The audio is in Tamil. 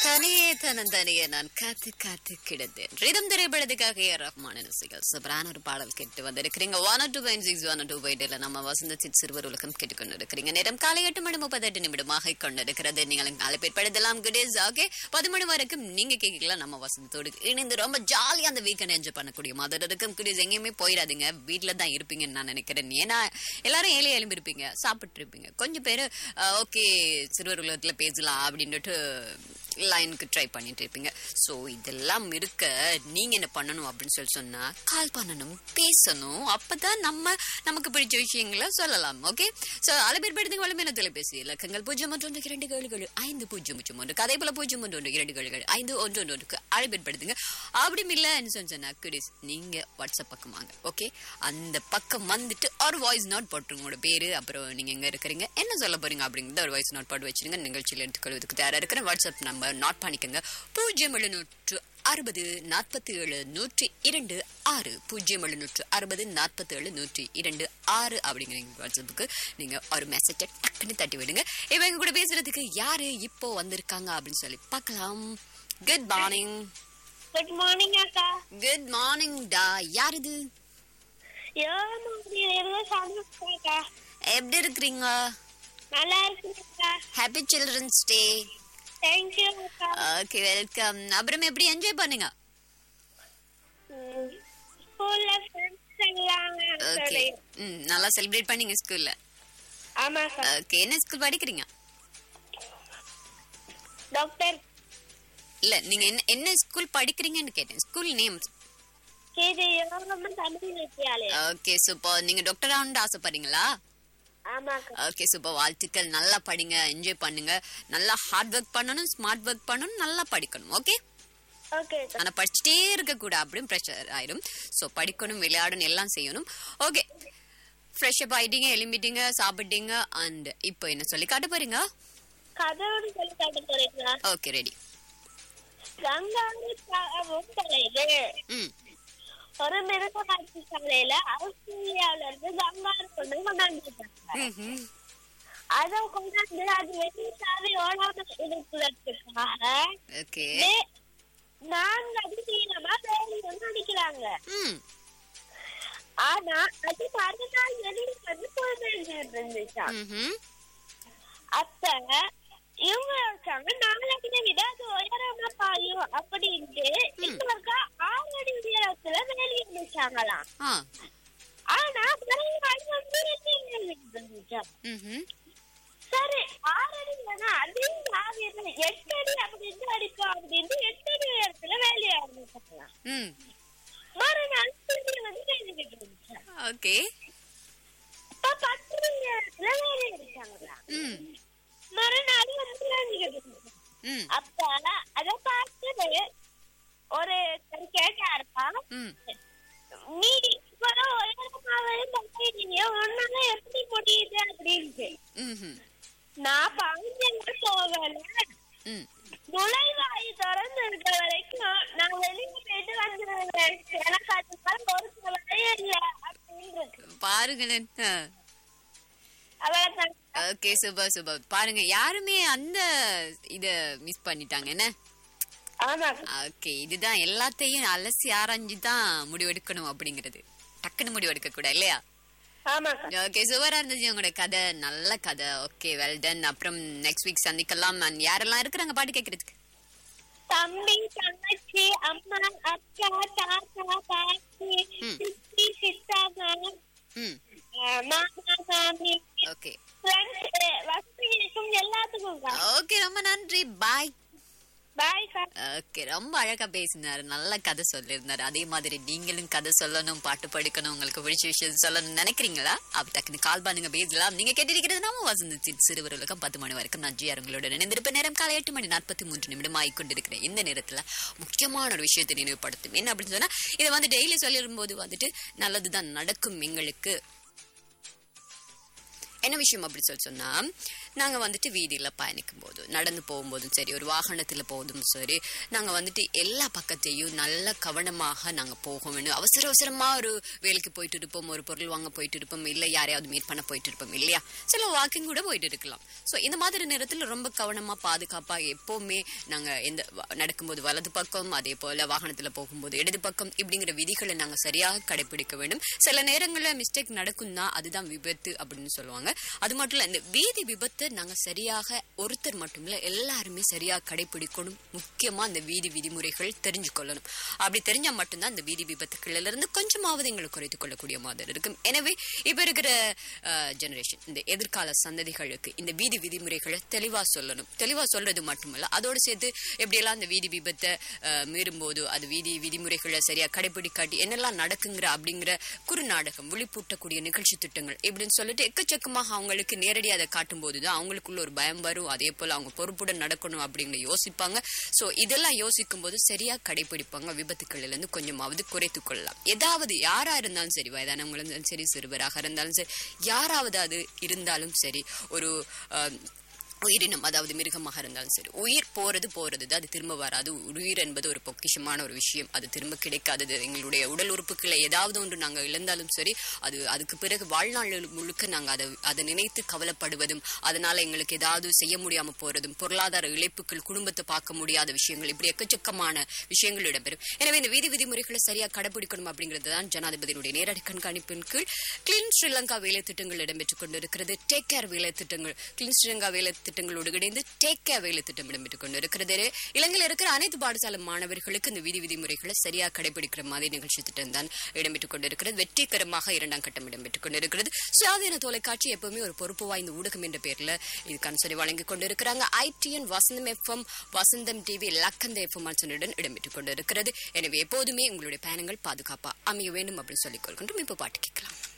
தனியே தனந்தனியே நான் காத்து காத்து கிடந்தேன் ரிதம் திரைப்படத்துக்காக ஏ ரஹ்மான் இசைகள் சூப்பரான ஒரு பாடல் கேட்டு வந்திருக்கிறீங்க one two point six one two point நம்ம வசந்த சித் சிறுவர் உலகம் கேட்டுக்கொண்டு இருக்கிறீங்க நேரம் காலை எட்டு மணி முப்பத்தெட்டு நிமிடமாக கொண்டிருக்கிறது நீங்கள் நாலு பேர் படுத்தலாம் குடேஸ் ஓகே பத்து மணி வரைக்கும் நீங்க கேட்கலாம் நம்ம வசந்தத்தோடு இணைந்து ரொம்ப ஜாலியா அந்த வீக்கெண்ட் என்ஜாய் பண்ணக்கூடிய மாதிரி இருக்கும் குடேஸ் எங்கேயுமே போயிடாதீங்க வீட்டில தான் இருப்பீங்கன்னு நான் நினைக்கிறேன் ஏன்னா எல்லாரும் ஏழை எழும்பி இருப்பீங்க சாப்பிட்டு இருப்பீங்க கொஞ்சம் பேர் ஓகே சிறுவர் உலகத்துல பேசலாம் அப்படின்ட்டு லைனுக்கு ட்ரை பண்ணிட்டு இருப்பீங்க ஸோ இதெல்லாம் இருக்க நீங்க என்ன பண்ணணும் அப்படின்னு சொல்லி சொன்னா கால் பண்ணணும் பேசணும் அப்பதான் நம்ம நமக்கு பிடிச்ச விஷயங்களை சொல்லலாம் ஓகே ஸோ அலைபேர் படுத்துக்கு வளமையான தொலைபேசி இலக்கங்கள் பூஜ்ஜியம் ஒன்று ஒன்று இரண்டு ஏழு ஏழு ஐந்து பூஜ்ஜியம் பூஜ்ஜியம் ஒன்று அதே போல பூஜ்ஜியம் ஒன்று ஒன்று இரண்டு ஏழு ஏழு ஐந்து ஒன்று ஒன்று ஒன்றுக்கு அலைபேர் படுத்துங்க அப்படி இல்லைன்னு சொல்லி சொன்னா குடிஸ் நீங்க வாட்ஸ்அப் பக்கம் வாங்க ஓகே அந்த பக்கம் வந்துட்டு ஒரு வாய்ஸ் நோட் போட்டுருங்க உங்களோட பேரு அப்புறம் நீங்க எங்க இருக்கிறீங்க என்ன சொல்ல போறீங்க அப்படிங்கிறத ஒரு வாய்ஸ் நோட் போட்டு வச்சிருங்க நிகழ்ச்சியில் எடுத்துக்கொள்வதற்கு தயாரா இருக்கிற வாட்ஸ்அப் நம்பர் நோட் பண்ணிக்கோங்க பூஜ்ஜியம் எழுநூற்று அறுபது நாற்பத்தி ஏழு நூற்றி இரண்டு ஆறு பூஜ்ஜியம் எழுநூற்று அறுபது நாற்பத்தி ஏழு நூற்றி இரண்டு ஆறு அப்படிங்கிற எங்க வாட்ஸ்அப்புக்கு நீங்க ஒரு மெசேஜை டக்குன்னு தட்டி விடுங்க இப்போ எங்க கூட பேசுறதுக்கு யாரு இப்போ வந்திருக்காங்க அப்படின்னு சொல்லி பார்க்கலாம் குட் மார்னிங் குட் மார்னிங் அக்கா குட் மார்னிங் டா யார் இது ஏழு சந்தோஷம் எப்படி இருக்கிறீங்க நல்லா இருக்குங்கக்கா ஹாப்பி சில்ட்ரன்ஸ் டே தேங்க்யூ அக்கா ஓகே வெல்கம் அப்புறம் எப்படி என்ஜாய் பண்ணுங்க ஸ்கூல்ல ஃப்ரெண்ட்ஸ் எல்லாம் ஓகே சரி. ம் நல்லா செலிப்ரேட் பண்ணீங்க ஸ்கூல்ல ஆமா அக்கா ஓகே என்ன ஸ்கூல் படிக்கிறீங்க டாக்டர் இல்ல நீங்க என்ன என்ன ஸ்கூல் படிக்கிறீங்கன்னு கேட்டேன் school name KG Yogamma Tamil Vidyalayam okay super நீங்க டாக்டர் ஆகணும்னு ஆசைப்படுறீங்களா ஆமா அக்கா ஓகே சூப்பர் வாழ்த்துக்கள் நல்லா படிங்க என்ஜாய் பண்ணுங்க நல்லா ஹார்ட் ஒர்க் பண்ணணும் ஸ்மார்ட் ஒர்க் பண்ணணும் நல்லா படிக்கணும் ஓகே ஓகே அக்கா ஆனா படிச்சுட்டே இருக்க கூட அப்படின்னு ப்ரெஷர் ஆயிடும் ஸோ படிக்கணும் விளையாடணும் எல்லாம் செய்யணும் ஓகே ஃப்ரெஷ் அப் ஆயிட்டீங்க எலும்பிட்டீங்க சாப்பிட்டீங்க அண்ட் இப்போ என்ன சொல்லி காட்ட போறீங்க கதவுன்னு சொல்லி காட்ட போறீங்களா ஓகே ரெடி கங்காரு தலையில ம் ஒரு மிருக காட்சி சாலையில ஆஸ்திரேலியாவில இருந்து கங்காரு கொண்டு கொண்டாந்துருக்காங்க ம்ஹும். அத கொண்டாந்து அது வெளியே சாவி ஓடாம இருக்கிறதுக்காக ஓகே வே- நாங்க அதிசயமா வேலை வந்து அடிக்கிறாங்க ம் ஆனா அது மறுநாள் வெளியே வந்து போயிட்டு இருந்துச்சா ம்ஹும். அப்ப இவங்க இருக்காங்க நாலடியை விட அது உயரமா பாயும் அப்படின்ட்டு இவங்க ஆறு அடி உயரத்துல வேலையை முடிச்சாங்களாம் ஆ ஆனா மறுநாள் வந்து ரெண்டு அடி இருந்துச்சா ம்ஹும். சரி ஆறு அடி தானே அதையும் நாலு அடி, எட்டு அடி அப்படின்னு அடிக்கும் அப்படின்ட்டு எட்டு அடி உயரத்துல வேலையை ஆரம்பிச்சாங்களாம் ம் மறுநாள் திரும்பி வந்து கேட்டுக்கிட்டு இருந்துச்சா ஓகே அப்ப பத்து மணி நேரத்துல வேலையை அடிச்சாங்களாம் ம் மறுநாள் வந்து கேட்டுக்கிட்டு இருந்துச்சா ம் அப்ப அத பார்த்து ஒரு கேட்டாருப்பா ம் நீ இப்ப உயரமாவே பண்றீங்க உன்னால எப்படி முடியுது அப்படின்ட்டு ம்ஹும். நான் பாஞ்சங்க போகல ம் நுழைவாயு திறந்து இருக்க வரைக்கும் நான் வெளியே போயிட்டு வந்துடுவேன் எனக்கு அது மேல ஒரு கவலையே இல்ல அப்படின்னு இருக்கு பாருங்களேன் ஆ. அவ்வளவுதான் ஓகே சூப்பர் சூப்பர் பாருங்க யாருமே அந்த இத மிஸ் பண்ணிட்டாங்க என்ன ஆமா ஓகே இதுதான் எல்லாத்தையும் அலசி ஆராய்ஞ்சு தான் முடிவெடுக்கணும் அப்படிங்கிறது டக்குன்னு முடிவெடுக்க கூட இல்லையா ஆமா ஓகே சூப்பரா இருந்துச்சு உங்களோட கதை நல்ல கதை ஓகே வெல் டன் அப்புறம் நெக்ஸ்ட் வீக் சந்திக்கலாம் and யாரெல்லாம் இருக்கிறாங்க பாட்டு கேட்கறதுக்கு தம்பி தங்கச்சி அம்மா அக்கா தாத்தா பாட்டி ம். சித்தி சித்தாமா ம் அஹ், மாமா மாமி ஓகே ஃப்ரெண்ட்ஸ் வசதிக்கும் எல்லாத்துக்கும் ஓகே ரொம்ப நன்றி பாய் பாய் சார் ஓகே ரொம்ப அழகா பேசினாரு நல்ல கதை சொல்லியிருந்தாரு அதே மாதிரி நீங்களும் கதை சொல்லணும் பாட்டு படிக்கணும் உங்களுக்கு பிடிச்ச விஷயம் சொல்லணும்னு நினைக்கிறீங்களா அப்ப டக்குன்னு கால் பண்ணுங்க பேசலாம் நீங்க கேட்டிருக்கிறது நாம வசந்தி சிறுவர் உலகம் பத்து மணி வரைக்கும் நான் ஜிஆர் உங்களோட நினைந்திருப்ப நேரம் காலை எட்டு மணி நாற்பத்தி மூன்று நிமிடம் ஆகிக்கொண்டிருக்கிறேன் இந்த நேரத்துல முக்கியமான ஒரு விஷயத்தை நினைவுபடுத்தும் என்ன அப்படின்னு சொன்னா இதை வந்து டெய்லி சொல்லிடும் போது வந்துட்டு நல்லதுதான் நடக்கும் எங்களுக்கு என்ன விஷயம் அப்படி சொல்லி சொன்னா நாங்க வந்துட்டு வீதியில பயணிக்கும் போது நடந்து போகும்போதும் சரி ஒரு வாகனத்துல போதும் சரி நாங்க வந்துட்டு எல்லா பக்கத்தையும் நல்ல கவனமாக நாங்க போக வேண்டும் அவசர அவசரமா ஒரு வேலைக்கு போயிட்டு இருப்போம் ஒரு பொருள் வாங்க போயிட்டு இருப்போம் இல்ல யாரையாவது மீட் பண்ண போயிட்டு இருப்போம் இல்லையா சில வாக்கிங் கூட போயிட்டு இருக்கலாம் சோ இந்த மாதிரி நேரத்துல ரொம்ப கவனமா பாதுகாப்பா எப்பவுமே நாங்க எந்த வ- நடக்கும்போது வலது பக்கம் அதே போல வாகனத்துல போகும்போது இடது பக்கம் இப்படிங்கிற விதிகளை நாங்க சரியாக கடைபிடிக்க வேண்டும் சில நேரங்கள்ல மிஸ்டேக் நடக்கும் தான் அதுதான் விபத்து அப்படின்னு சொல்லுவாங்க அது மட்டும் இல்ல இந்த வீதி விபத்தை நாங்க சரியாக ஒருத்தர் மட்டும் இல்ல எல்லாருமே சரியாக கடைபிடிக்கணும் முக்கியமா இந்த வீதி விதிமுறைகள் தெரிஞ்சுக்கொள்ளணும் அப்படி தெரிஞ்சா மட்டும்தான் இந்த வீதி விபத்துக்கள்ல இருந்து கொஞ்சமாவது எங்களை குறைத்துக் கொள்ளக்கூடிய மாதிரி இருக்கும் எனவே இப்ப இருக்கிற ஜெனரேஷன் இந்த எதிர்கால சந்ததிகளுக்கு இந்த வீதி விதிமுறைகளை தெளிவா சொல்லணும் தெளிவா சொல்றது மட்டுமல்ல அதோடு சேர்த்து எப்படியெல்லாம் அந்த வீதி விபத்தை அஹ், மீறும்போது அது வீதி விதிமுறைகளை சரியா கடைபிடிக்காட்டி என்னெல்லாம் நடக்குங்கிற அப்படிங்கிற குறுநாடகம் விழிப்பூட்டக்கூடிய நிகழ்ச்சி திட்டங்கள் இப்படின்னு சொல்லிட்டு எக்கச்சக்கமாக அவங்களுக்கு நேரடியாக அதை காட்டும் போதுதான் அவங்களுக்குள்ள ஒரு பயம் வரும் அதே போல அவங்க பொறுப்புடன் நடக்கணும் அப்படின்னு யோசிப்பாங்க சோ இதெல்லாம் யோசிக்கும் போது சரியா கடைபிடிப்பாங்க விபத்துக்கள்ல இருந்து கொஞ்சமாவது குறைத்துக் கொள்ளலாம் ஏதாவது யாரா இருந்தாலும் சரி வயதானவங்களும் இருந்தாலும் சரி சிறுவராக இருந்தாலும் சரி யாராவது அது இருந்தாலும் சரி ஒரு அஹ், உயிரினம் அதாவது மிருகமாக இருந்தாலும் சரி உயிர் போறது போறது தான் அது திரும்ப வராது உயிர் என்பது ஒரு பொக்கிஷமான ஒரு விஷயம் அது திரும்ப கிடைக்காதது எங்களுடைய உடல் உறுப்புகளை ஏதாவது ஒன்று நாங்க இழந்தாலும் சரி அது அதுக்கு பிறகு வாழ்நாள் முழுக்க நாங்க அதை அதை நினைத்து கவலைப்படுவதும் அதனால எங்களுக்கு ஏதாவது செய்ய முடியாம போறதும் பொருளாதார இழப்புகள் குடும்பத்தை பார்க்க முடியாத விஷயங்கள் இப்படி எக்கச்சக்கமான விஷயங்கள் இடம்பெறும் எனவே இந்த வீதி விதிமுறைகளை சரியா கடைபிடிக்கணும் அப்படிங்கிறது தான் ஜனாதிபதியினுடைய நேரடி கண்காணிப்பின் கீழ் கிளீன் ஸ்ரீலங்கா வேலை திட்டங்கள் இடம்பெற்றுக் கொண்டிருக்கிறது டேக் கேர் வேலை திட்டங்கள் கிளீன் ஸ்ரீலங்கா வேலை திட்டங்களோடு இணைந்து டேக் கேர் வேலை திட்டம் இடம்பெற்றுக் கொண்டிருக்கிறது இலங்கையில் இருக்கிற அனைத்து பாடசாலை மாணவர்களுக்கு இந்த விதி விதிமுறைகளை சரியா கடைபிடிக்கிற மாதிரி நிகழ்ச்சி திட்டம் தான் இடம்பெற்றுக் கொண்டிருக்கிறது வெற்றிகரமாக இரண்டாம் கட்டம் இடம்பெற்றுக் கொண்டிருக்கிறது சுயாதீன தொலைக்காட்சி எப்பவுமே ஒரு பொறுப்பு வாய்ந்த ஊடகம் என்ற பேர்ல இது கன்சரி வழங்கிக் கொண்டிருக்கிறாங்க ITN Vasantham FM Vasantham TV Lakhanda FM அர்ச்சனுடன் இடம்பெற்றுக் கொண்டிருக்கிறது எனவே எப்போதுமே உங்களுடைய பயணங்கள் பாதுகாப்பா அமைய வேண்டும் அப்படின்னு சொல்லிக் கொள்கின்றோம் இப்ப பாட்டு கேட்கலாம்